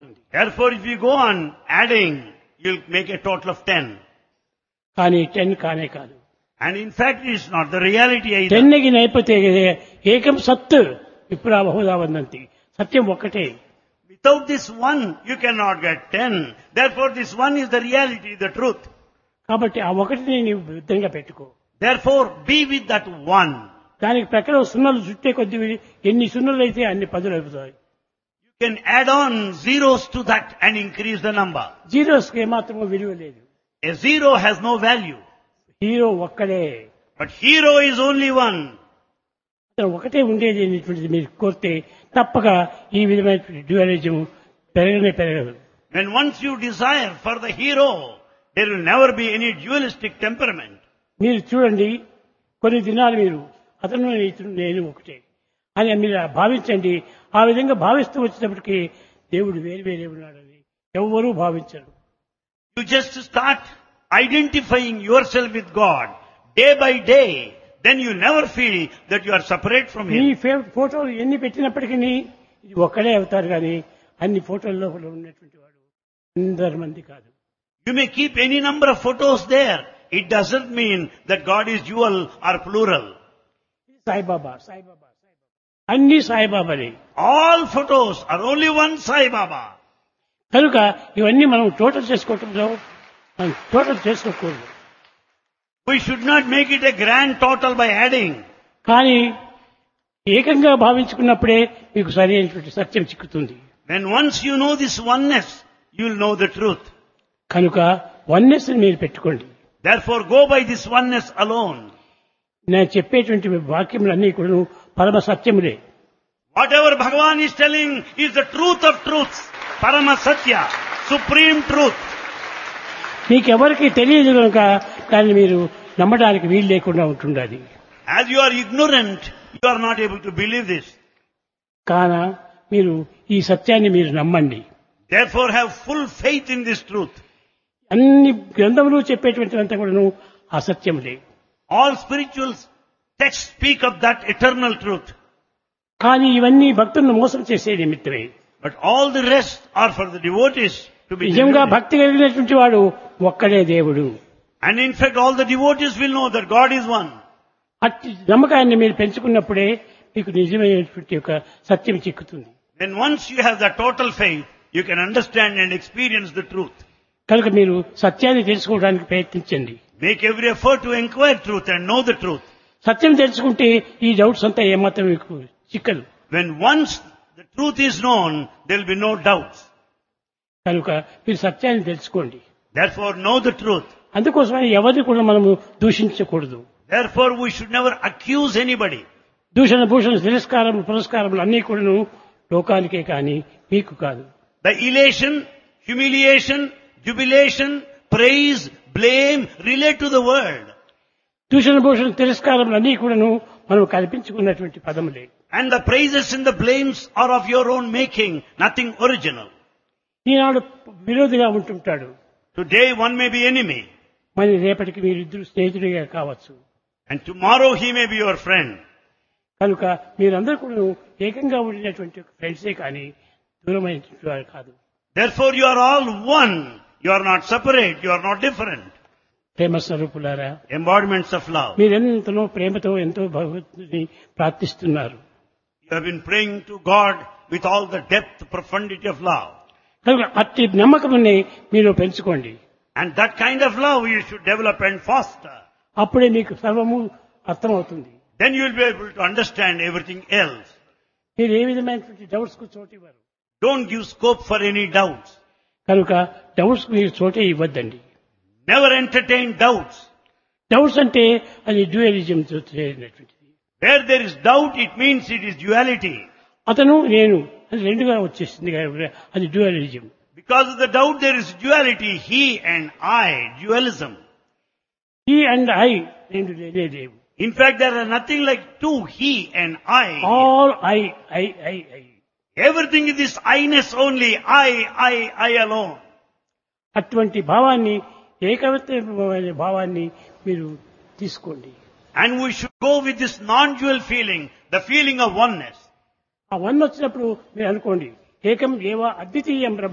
Therefore, if you go on adding, you'll make a total of 10. కానీ ten కానే కాదు And in fact, it's not the reality either. టెన్కి నైపోతే ఏకం సత్ విప్రా బహుదా వందంతి సత్యం ఒక్కటే Without this one, you cannot get 10. Therefore, this one is the reality, the truth. కాబట్టి ఆ ఒకటిని నీవు యుద్ధంగా పెట్టుకో Therefore, be with that one. దానికి ప్రకారం సున్నలు చుట్టే కొద్ది ఎన్ని సున్నలు అయితే అన్ని పదులు అవుతాయి You can add on zeros to that and increase the number. జీరోస్కి ఏమాత్రమో విలువ లేదు A zero has no value. Hero ఒక్కడే But hero is only one. అతను ఒకటే ఉండేది అనేటువంటిది మీరు కోరితే తప్పక ఈ విధమైన డ్యూయలిజం పెరగనే పెరగదు When once you desire for the hero, there will never be any dualistic temperament. మీరు చూడండి కొన్ని దినాలు మీరు అతను ఇతను నేను ఒకటే అని మీరు భావించండి ఆ విధంగా భావిస్తూ వచ్చినప్పటికీ దేవుడు వేరు వేరే ఉన్నాడని ఎవ్వరూ భావించరు You just start identifying yourself with God day by day. Then you never feel that you are separate from me Him. ఫే- ఫోటోలు ఎన్ని పెట్టినప్పటికీ ఇది ఒక్కడే అవుతారు కానీ అన్ని ఫోటోల్లో ఉన్నటువంటి వాడు అందరి మంది కాదు You may keep any number of photos there. It doesn't mean that God is dual or plural. Saibaba Saibaba Saibaba అన్ని సాయిబాబాలే All photos are only one Sai Baba. కనుక ఇవన్నీ మనం టోటల్ చేసుకోవటంలో మనం టోటల్ చేసుకోకూడదు We should not make it a grand total by adding. కానీ ఏకంగా భావించుకున్నప్పుడే మీకు సరి అయినటువంటి సత్యం చిక్కుతుంది When once you know this oneness, you will know the truth. కనుక వన్నెస్ మీరు పెట్టుకోండి Therefore, go by this oneness alone. నేను చెప్పేటువంటి వాక్యములన్నీ కూడా పరమ సత్యములే Whatever Bhagavan is telling is the truth of truths. Parama Satya, supreme truth. మీకెవరికి తెలియదు కనుక దాన్ని మీరు నమ్మడానికి వీలు లేకుండా ఉంటుండాలి As you are ignorant, you are not able to believe this. కాన మీరు ఈ సత్యాన్ని మీరు నమ్మండి Therefore, have full faith in this truth. అన్ని గ్రంథములు చెప్పేటువంటివంతా కూడాను అసత్యములే All spiritual texts speak of that eternal truth. కానీ ఇవన్నీ భక్తులను మోసం చేసే నిమిత్తమే But all the rest are for the devotees to be నిజంగా deluded. భక్తి కలిగినటువంటి వాడు ఒక్కడే దేవుడు And in fact, all the devotees will know that God is one. అట్టి నమ్మకాన్ని మీరు పెంచుకున్నప్పుడే మీకు నిజమైనటువంటి యొక్క సత్యం చిక్కుతుంది Then once you have the total faith, you can understand and experience the truth. కనుక మీరు సత్యాన్ని తెలుసుకోవడానికి ప్రయత్నించండి Make every effort to inquire truth and know the truth. సత్యం తెలుసుకుంటే ఈ డౌట్స్ అంతా ఏమాత్రం మీకు చిక్కదు When once the truth is known, there will be no doubts. కనుక మీరు సత్యాన్ని తెలుసుకోండి Therefore, know the truth. అందుకోసమని ఎవరిని కూడా మనము దూషించకూడదు Therefore, we should never accuse anybody. దూషణ భూషణ తిరస్కారం పురస్కారములు అన్నీ కూడాను లోకానికే కానీ మీకు కాదు The elation, humiliation, jubilation, praise, blame relate to the world. దూషణ భూషణ తిరస్కారములు అన్నీ కూడాను మనం కల్పించుకున్నటువంటి పదములే And the praises and the blames are of your own making, nothing original. Eenadu విరోధిగా ఉంటుంటాడు Today one may be enemy, మరి రేపటికి మీరిద్దరు స్నేహితుడిగా కావచ్చు and tomorrow he may be your friend. కనుక మీరందరూ కూడా ఏకంగా ఉండినటువంటి ఫ్రెండ్సే కానీ దూరమైనటువంటి వారు కాదు Therefore you are all one. You are not separate, you are not different. ప్రేమ స్వరూపులారా Embodiments of love. మీరెంతనో ప్రేమతో ఎంతో భగవంతుని ప్రార్థిస్తున్నారు You have been praying to God with all the depth, profundity of love. కనుక అట్టి నమ్మకముని మీరు పెంచుకోండి And that kind of love you should develop and foster. అప్పుడే మీకు సర్వము అర్థమవుతుంది Then you will be able to understand everything else. మీరు ఏ విధమైనటువంటి డౌట్స్ కు చోటు ఇవ్వరు Don't give scope for any doubts. కనుక డౌట్స్ కు మీరు చోటే ఇవ్వద్దండి Never entertain doubts. డౌట్స్ అంటే అది డ్యూయలిజం చేరినటువంటిది Where there is doubt, it means it is duality. అతను నేను అది రెండుగా వచ్చేసింది కాబట్టి అది dualism Because of the doubt, there is duality. He and I, dualism. ఈ అండ్ ఐ రెండు లేనే లేవు In fact, there are nothing like two, he and I. All I I I I Everything is this I-ness only. I, I, I alone. అటువంటి భావాన్ని ఏకవత్వమైన భావాన్ని మీరు తీసుకోండి And we should go with this non-dual feeling, the feeling of oneness. ఆ one వచ్చినప్పుడు మీరు అనుకోండి ఏకం ఏవా అద్వితీయం బ్రహ్మ